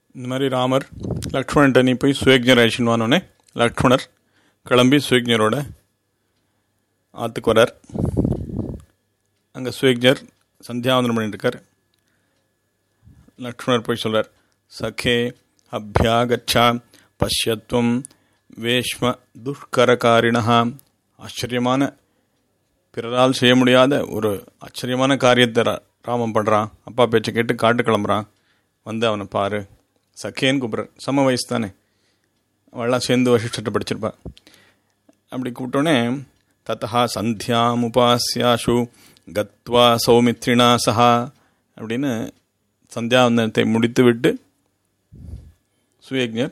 இந்த மாதிரி ராமர் லக்ஷ்மணன்ட்ட நீ போய் சுயஜர் அழிச்சுன்னு வானோடனே லக்ஷ்மணர் கிளம்பி சுயஜரோட ஆற்றுக்கு வரார் அங்கே சுயஜர் சந்தியாவந்தனம் பண்ணிட்டு இருக்கார் லக்ஷ்மணர் போய் சொல்கிறார் சகே அபியாகச்சா பஷ்யத்வம் வேஷ்ம துஷ்கரகாரிணா ஆச்சரியமான பிறரால் செய்ய முடியாத ஒரு ஆச்சரியமான காரியத்தை ரா- ராமன் பண்ணுறான் அப்பா பேச்சை கேட்டு காட்டு கிளம்புறான் வந்து அவனை பாரு சகேன்னு கூப்பிட்றார் சம வயசு தானே அவள்லாம் சேர்ந்து வசிஷ்டத்தை படிச்சிருப்பா அப்படி கூப்பிட்டோன்னே தத்தா சந்தியாமுபாசியாஷு கத்வா சௌமித்ரிணா சஹா அப்படின்னு சந்தியாவந்தனத்தை முடித்து விட்டு சுயஜர்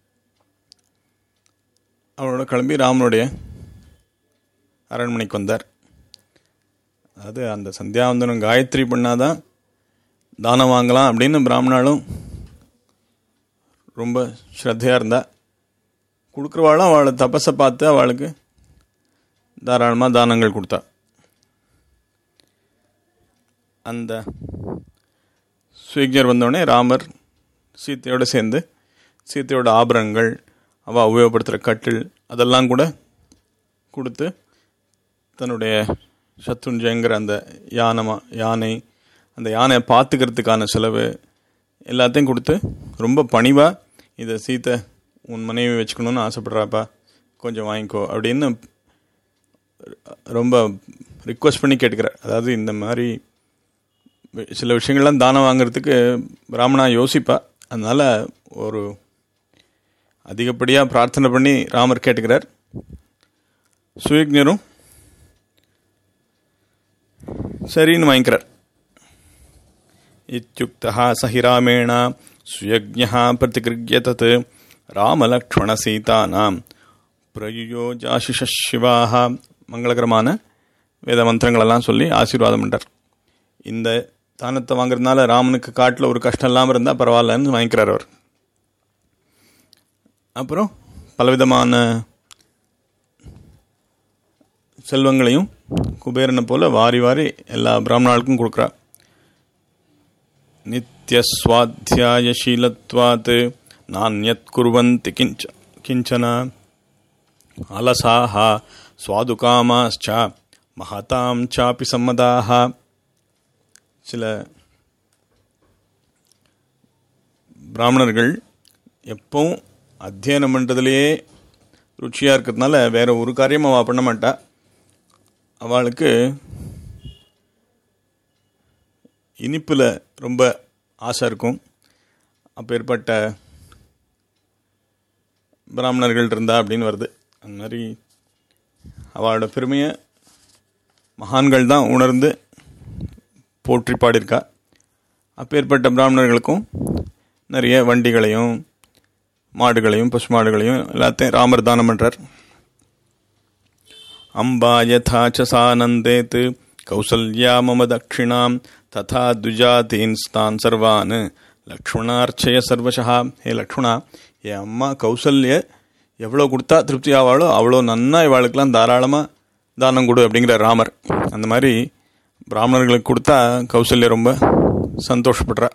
அவரோட கிளம்பி ராமனுடைய அரண்மனைக்கு வந்தார் அது அந்த சந்தியாவந்தனம் காயத்ரி பண்ணாதான் தானம் வாங்கலாம் அப்படின்னு பிராமணாலும் ரொம்ப ஸ்ரத்தையாக இருந்தா கொடுக்குறவாளும் அவளை தபஸை பார்த்து அவளுக்கு தாராளமாக தானங்கள் கொடுத்தா அந்த சுவிக்ஞர் வந்தோடனே ராமர் சீத்தையோடு சேர்ந்து சீத்தையோட ஆபரணங்கள் அவள் உபயோகப்படுத்துகிற கட்டில் அதெல்லாம் கூட கொடுத்து தன்னுடைய சத்ருஞ்சயங்கிற அந்த யானமா யானை அந்த யானையை பார்த்துக்கிறதுக்கான செலவு எல்லாத்தையும் கொடுத்து ரொம்ப பணிவாக இதை சீத்தை உன் மனைவி வச்சுக்கணும்னு ஆசைப்படுறாப்பா கொஞ்சம் வாங்கிக்கோ அப்படின்னு ரொம்ப ரிக்வஸ்ட் பண்ணி கேட்டுக்கிறார் அதாவது இந்த மாதிரி வி- சில விஷயங்கள்லாம் தானம் வாங்குறதுக்கு பிராமணா யோசிப்பா அதனால் ஒரு அதிகப்படியாக பிரார்த்தனை பண்ணி ராமர் கேட்டுக்கிறார் சுயஜரும் சரின்னு வாங்கிக்கிறார் இத்தியுக்தா சஹி ராமேண சுயஜ்ஞः பிரதிகிருக்ய தத் ராமலக்ஷ்மணசீதானாம் பிரயுயோஜாசிஷ சிவாக மங்களகரமான வேத மந்திரங்களெல்லாம் சொல்லி ஆசீர்வாதம் பண்ணார் இந்த தானத்தை வாங்குறதுனால ராமனுக்கு காட்டில் ஒரு கஷ்டம் இல்லாமல் இருந்தால் பரவாயில்லன்னு வாங்கிக்கிறார் அவர் அப்புறம் பலவிதமான செல்வங்களையும் குபேரனை போல வாரி வாரி எல்லா பிராமணாளுக்கும் கொடுக்குறா நித்தியஸ்வாத்தியாயசீலத்வாத் நானியத் குர்வந்தி கிஞ்ச கிஞ்சன அலசாக சுவாதுகாமாச்ச மகதாம் சாப்பி சம்மதாக சில பிராமணர்கள் எப்பவும் அத்தியனம் பண்ணுறதுலையே ருச்சியாக இருக்கிறதுனால வேற ஒரு காரியமும் அவள் பண்ண மாட்டா அவளுக்கு இனிப்பில் ரொம்ப ஆசை இருக்கும் அப்பேற்பட்ட பிராமணர்கள் இருந்தா அப்படின்னு வருது அந்த மாதிரி அவளோட பெருமையை மகான்கள் தான் உணர்ந்து போற்றி பாடியிருக்கா அப்பேற்பட்ட பிராமணர்களுக்கும் நிறைய வண்டிகளையும் மாடுகளையும் பசு மாடுகளையும் எல்லாத்தையும் ராமர் தானம் பண்ணுறார் அம்பா யதா ச சானந்தேத் கௌசல்யா மம தட்சிணாம் ததா துஜாதீன்ஸ்தான் சர்வான் லக்ஷ்மணார்ச்சய சர்வசா ஹே லக்ஷ்மணா என் அம்மா கௌசல்ய எவ்வளோ கொடுத்தா திருப்தி ஆவாளோ அவ்வளோ நன்னா இவாளுக்கெல்லாம் தாராளமாக தானம் கொடு அப்படிங்கிற ராமர் அந்த மாதிரி பிராமணர்களுக்கு கொடுத்தா கௌசல்யா ரொம்ப சந்தோஷப்படுறா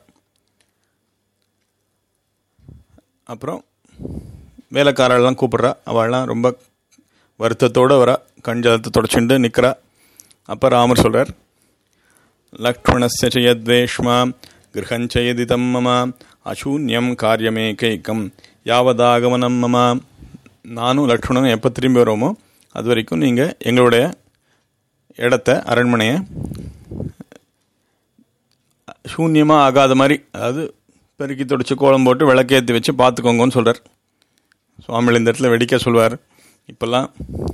அப்புறம் வேலைக்காரெல்லாம் கூப்பிட்றா அவள்லாம் ரொம்ப வருத்தத்தோடு வரா கண் ஜலத்தை தொடச்சுண்டு நிற்கிறா அப்போ ராமர் சொல்கிறார் லக்ஷ்மணஸ்ய ச யத்வேஷ்மா கிரகஞ்ச யதிதம் மம அசூன்யம் காரியமேகைக்கம் யாவதாகமனம் மம நானும் லக்ஷ்மணனும் எப்போ திரும்பி வரோமோ அது வரைக்கும் நீங்கள் எங்களுடைய இடத்த அரண்மனையை சூன்யமாக ஆகாத மாதிரி அதாவது பெருக்கி தொடச்சி கோலம் போட்டு விளக்கேற்றி வச்சு பார்த்துக்கோங்கன்னு சொல்கிறார் சுவாமிகள் இந்த இடத்துல வெடிக்க சொல்வார் இப்போல்லாம்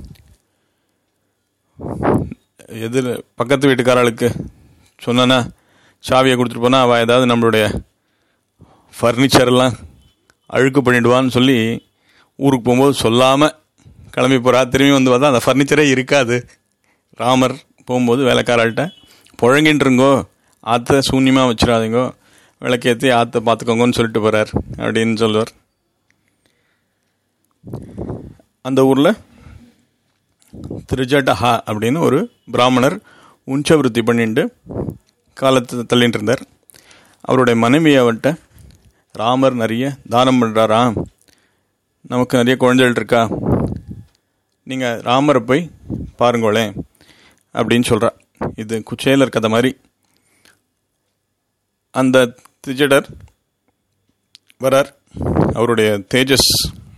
எதிர் பக்கத்து வீட்டுக்காரர்களுக்கு சொன்னனா சாவியை கொடுத்துட்டு போனால் அவள் ஏதாவது நம்மளுடைய ஃபர்னிச்சர்லாம் அழுக்கு பண்ணிடுவான்னு சொல்லி ஊருக்கு போகும்போது சொல்லாமல் கிளம்பி போகிறா திரும்பி வந்து பார்த்தா அந்த ஃபர்னிச்சரே இருக்காது ராமர் போகும்போது வேலைக்காரர்கிட்ட புழங்கின்றுங்கோ ஆற்ற சூன்யமாக வச்சிடாதீங்கோ விளக்கேற்றி ஆற்ற பார்த்துக்கோங்கன்னு சொல்லிட்டு போகிறார் அப்படின்னு சொல்லுவார் அந்த ஊரில் திருஜடஹா அப்படின்னு ஒரு பிராமணர் உஞ்சவிருத்தி பண்ணிட்டு காலத்தை தள்ளிட்டு இருந்தார் அவருடைய மனைவி அவர்கிட்ட ராமர் நிறைய தானம் பண்ணுறாரா நமக்கு நிறைய குழந்தைகள் இருக்கா நீங்கள் ராமரை போய் பாருங்களேன் அப்படின்னு சொல்கிறா இது குச்சேலர் கதை மாதிரி அந்த திஜடர் வரார் அவருடைய தேஜஸ்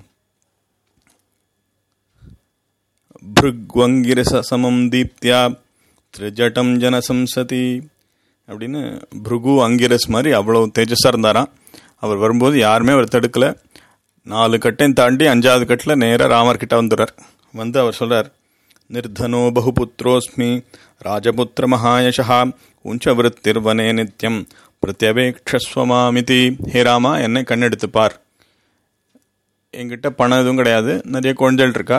பிருக்வங்கிரச சமம் தீப்தியா திரிஜட்டம் ஜனசம்சதி அப்படின்னு பிருகு அங்கிரஸ் மாதிரி அவ்வளோ தேஜஸாக இருந்தாராம் அவர் வரும்போது யாருமே அவர் தடுக்கலை நாலு கட்டையும் தாண்டி அஞ்சாவது கட்டில் நேராக ராமர் கிட்ட வந்துடுறார் வந்து அவர் சொல்கிறார் நிர்தனோ பகுபுத்திரோஸ்மி ராஜபுத்திர மகாயஷா உஞ்ச விருத்திர்வனே நித்யம் பிரத்யவேக்ஷஸ்வமாமிதி ஹே ராமா என்னை கண்ணெடுத்து பார் என்கிட்ட பணம் எதுவும் கிடையாது நிறைய குழந்தைகள் இருக்கா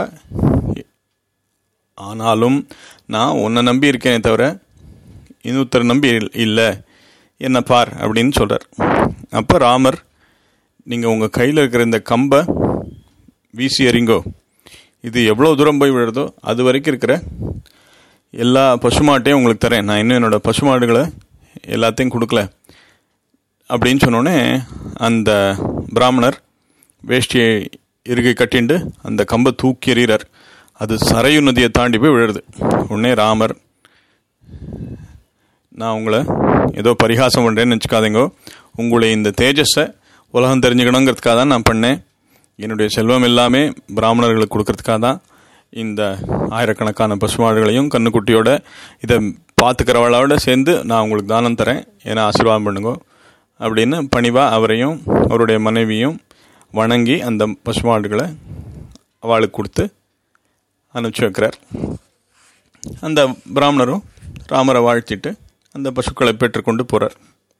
ஆனாலும் நான் உன்னை நம்பி இருக்கேனே தவிர இன்னொருத்தர் நம்பி இல்லை என்ன பார் அப்படின்னு சொல்கிறார் அப்போ ராமர் நீங்கள் உங்கள் கையில் இருக்கிற இந்த கம்பை வீசி எறிங்கோ இது எவ்வளோ தூரம் போய் விழுறதோ அது வரைக்கும் இருக்கிற எல்லா பசுமாட்டையும் உங்களுக்கு தரேன் நான் இன்னும் என்னோடய பசுமாடுகளை எல்லாத்தையும் கொடுக்கல அப்படின்னு சொன்னோடனே அந்த பிராமணர் வேஷ்டியை இறுகை கட்டிண்டு அந்த கம்பை தூக்கி எறிகிறார் அது சரையு நதியை தாண்டி போய் விழுறது உடனே ராமர் நான் உங்களை ஏதோ பரிகாசம் பண்ணுறேன்னு வச்சுக்காதீங்கோ உங்களை இந்த தேஜஸை உலகம் தெரிஞ்சுக்கணுங்கிறதுக்காக தான் நான் பண்ணேன் என்னுடைய செல்வம் எல்லாமே பிராமணர்களுக்கு கொடுக்கறதுக்காக தான் இந்த ஆயிரக்கணக்கான பசுமாடுகளையும் கண்ணுக்குட்டியோட இதை பார்த்துக்கிறவளோட சேர்ந்து நான் உங்களுக்கு தானம் தரேன் ஏன்னா ஆசீர்வாதம் பண்ணுங்க அப்படின்னு பணிவாக அவரையும் அவருடைய மனைவியும் வணங்கி அந்த பசுமாடுகளை அவளுக்கு கொடுத்து அனுப்பிச்சி வைக்கிறார் அந்த பிராமணரும் ராமரை வாழ்த்திட்டு அந்த பசுக்களை பெற்றுக்கொண்டு போகிறார்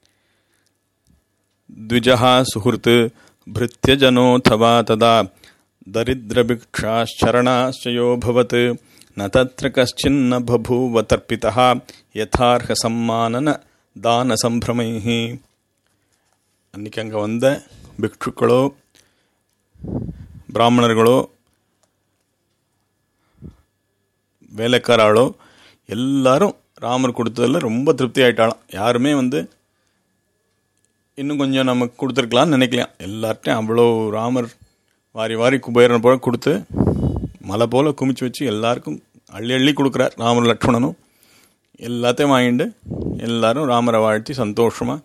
द्विजः सुहृत् भृत्यजनोऽथवा तदा दरिद्रभिक्षाश्चरणाश्चयो भवत् न तत्र कश्चिन्न बभूव तर्पितः यथार्हसम्मानन தானசம்பிரமைः அன்றைக்கி அங்கே வந்த பிக்ஷுக்களோ பிராமணர்களோ வேலைக்காராளோ எல்லாரும் ராமர் கொடுத்ததில் ரொம்ப திருப்தி ஆயிட்டாலாம் யாருமே வந்து இன்னும் கொஞ்சம் நமக்கு கொடுத்துருக்கலாம்னு நினைக்கலாம் எல்லார்ட்டையும் அவ்வளோ ராமர் வாரி வாரி குபேரன் போல கொடுத்து மலை போல் குமிச்சு வச்சு எல்லாருக்கும் அள்ளி அள்ளி கொடுக்குறார் ராமர் லக்ஷ்மணனும் எல்லாத்தையும் வாங்கிட்டு எல்லாரும் ராமரை வாழ்த்தி சந்தோஷமாக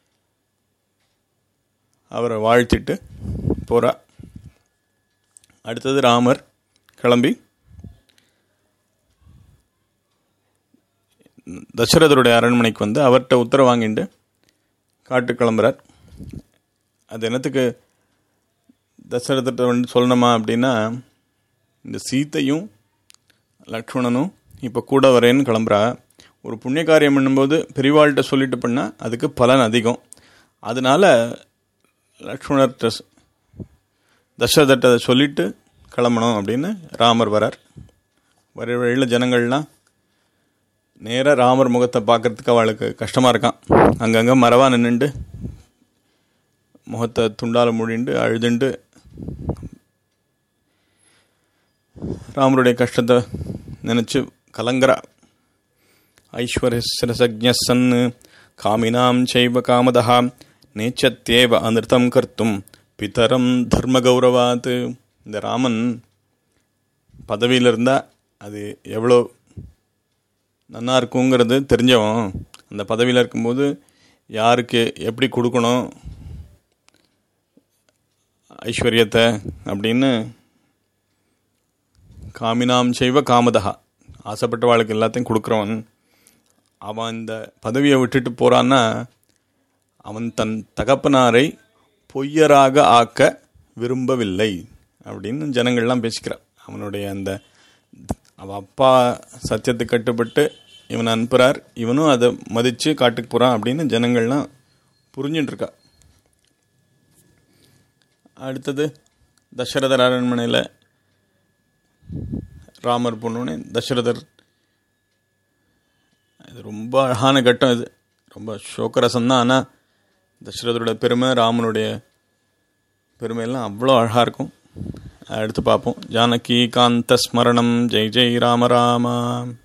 அவரை வாழ்த்திட்டு போகிறா அடுத்தது ராமர் கிளம்பி தசரதருடைய அரண்மனைக்கு வந்து அவர்கிட்ட உத்தரவு வாங்கிட்டு காட்டு கிளம்புறார் அது என்னத்துக்கு தசரதத்தை வந்து சொல்லணுமா அப்படின்னா இந்த சீத்தையும் லக்ஷ்மணனும் இப்போ கூட வரேன்னு கிளம்புறா ஒரு புண்ணிய காரியம் பண்ணும்போது பெரியவாள்கிட்ட சொல்லிட்டு பண்ணால் அதுக்கு பலன் அதிகம் அதனால லக்ஷ்மணர்கிட்ட தசரதர்கிட்ட அதை சொல்லிட்டு கிளம்பணும் அப்படின்னு ராமர் வரார் வர வழியில் ஜனங்கள்லாம் நேராக ராமர் முகத்தை பார்க்கறதுக்கு அவளுக்கு கஷ்டமாக இருக்கான் அங்கங்கே மரவா நின்றுண்டு முகத்தை துண்டால் மூடிண்டு அழுதுண்டு ராமருடைய கஷ்டத்தை நினச்சி கலங்குறா ஐஸ்வர்யசன் காமினாம் செய்வ காமதா நேச்சத்தேவ அனிருத்தம் கர்த்தும் பிதரம் தர்ம கௌரவாத் இந்த ராமன் பதவியில் இருந்தால் அது எவ்வளோ நன்னா இருக்குங்கிறது தெரிஞ்சவன் அந்த பதவியில் இருக்கும்போது யாருக்கு எப்படி கொடுக்கணும் ஐஸ்வர்யத்தை அப்படின்னு காமினாம் செய்வ காமதா ஆசைப்பட்ட வாழ்க்கை எல்லாத்தையும் கொடுக்குறவன் அவன் இந்த பதவியை விட்டுட்டு போகிறான்னா அவன் தன் தகப்பனாரை பொய்யராக ஆக்க விரும்பவில்லை அப்படின்னு ஜனங்கள்லாம் பேசிக்கிறான் அவனுடைய அந்த அவன் அப்பா சத்தியத்தை கட்டுப்பட்டு இவனை அனுப்புகிறார் இவனும் அதை மதித்து காட்டுக்கு போகிறான் அப்படின்னு ஜனங்கள்லாம் புரிஞ்சுட்டுருக்கா அடுத்தது தசரதர் அரண்மனையில் ராமர் பொண்ணுன்னு தசரதர் இது ரொம்ப அழகான கட்டம் இது ரொம்ப சோகரசம் தான் ஆனால் தசரதரோட பெருமை ராமனுடைய பெருமையெல்லாம் அவ்வளோ அழகாக இருக்கும் அடுத்து பார்ப்போம் ஜானகி காந்த ஸ்மரணம் ஜெய் ஜெய் ராம ராமா